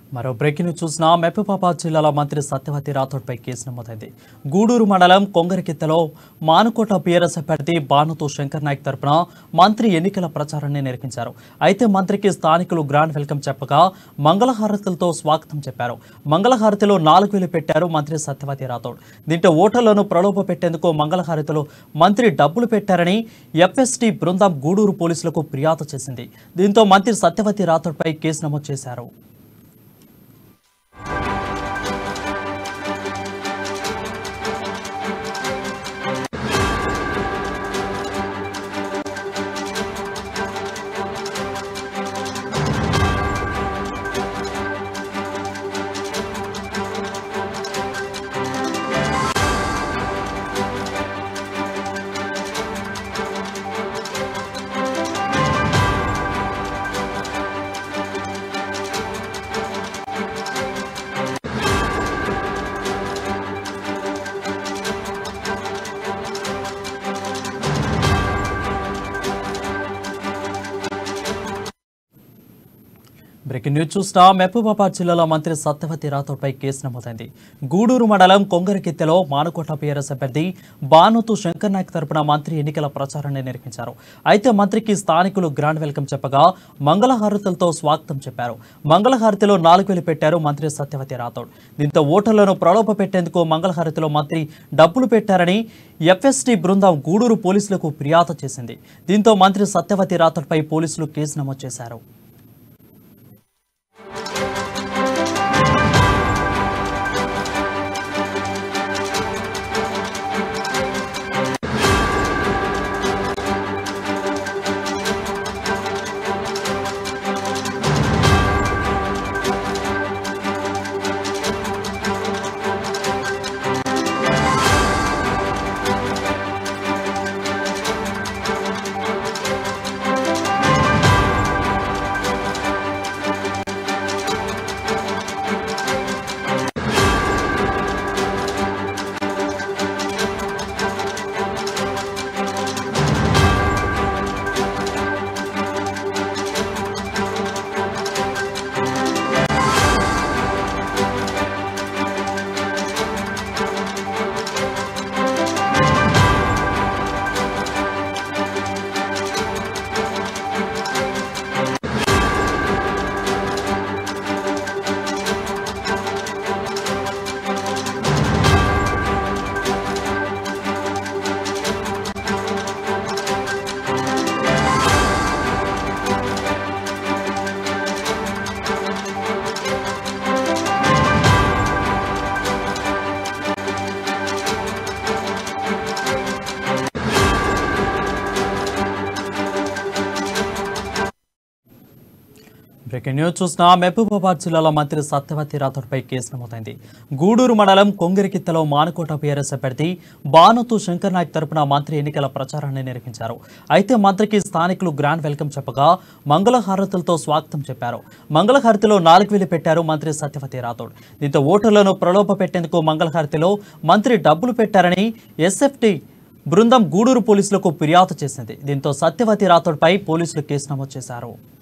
మరో breaking news చూసిన మెప్పపాపా జిల్లాలో మంత్రి సత్యవతి రాథోడ్పై కేసు నమోదైంది గూడూరు మండలం కొంగరకిత్తలో మానుకోట బీఆర్ఎస్ అభ్యర్థి బానుతో శంకర్ నాయక్ తరపున మంత్రి ఎన్నికల ప్రచారాన్ని నిర్వహించారు అయితే మంత్రికి స్థానికులు గ్రాండ్ వెల్కమ్ చెప్పగా మంగళహారతులతో స్వాగతం చెప్పారు మంగళహారతిలో నాలుగు వేలు పెట్టారు మంత్రి సత్యవతి రాథోడ్ దీంతో ఓటర్లను ప్రలోభ పెట్టేందుకు మంగళహారతిలో మంత్రి డబ్బులు పెట్టారని ఎఫ్ఎస్టీ బృందం గూడూరు పోలీసులకు ఫిర్యాదు చేసింది దీంతో మంత్రి సత్యవతి రాథోడ్పై కేసు నమోదు చేశారు బ్రేకింగ్ న్యూస్ చూస్తా మహబూబాబాద్ జిల్లాలో మంత్రి సత్యవతి రాథోడ్పై కేసు నమోదైంది గూడూరు మండలం కొంగరకిత్తెలో మానుకోట బీఆర్ఎస్ అభ్యర్థి బానుతు శంకర్ నాయక్ తరపున మంత్రి ఎన్నికల ప్రచారాన్ని నిర్వహించారు అయితే మంత్రికి స్థానికులు గ్రాండ్ వెల్కమ్ చెప్పగా మంగళహారతులతో స్వాగతం చెప్పారు మంగళహారతిలో నాలుగు వేలు పెట్టారు మంత్రి సత్యవతి రాథోడ్ దీంతో ఓటర్లను ప్రలోభ పెట్టేందుకు మంగళహారతిలో మంత్రి డబ్బులు పెట్టారని ఎఫ్ఎస్టీ బృందం గూడూరు పోలీసులకు ఫిర్యాదు చేసింది దీంతో మంత్రి సత్యవతి రాథోడ్పై పోలీసులు కేసు నమోదు చేశారు బ్రేకింగ్ న్యూస్ చూసిన మహబూబాబాద్ జిల్లాలో మంత్రి సత్యవతి రాథోడ్పై కేసు నమోదైంది గూడూరు మండలం కొంగిరికిత్తలో మానుకోట బీఆర్ఎస్ అభ్యర్థి బానుతు శంకర్ నాయక్ తరపున మంత్రి ఎన్నికల ప్రచారాన్ని నిర్వహించారు అయితే మంత్రికి స్థానికులు గ్రాండ్ వెల్కమ్ చెప్పగా మంగళహారతులతో స్వాగతం చెప్పారు మంగళహారతిలో నాలుగు వేలు పెట్టారు మంత్రి సత్యవతి రాథోడ్ దీంతో ఓటర్లను ప్రలోభ పెట్టేందుకు మంగళహారతిలో మంత్రి డబ్బులు పెట్టారని ఎస్ఎఫ్టీ బృందం గూడూరు పోలీసులకు ఫిర్యాదు చేసింది దీంతో సత్యవతి రాథోడ్పై పోలీసులు కేసు నమోదు చేశారు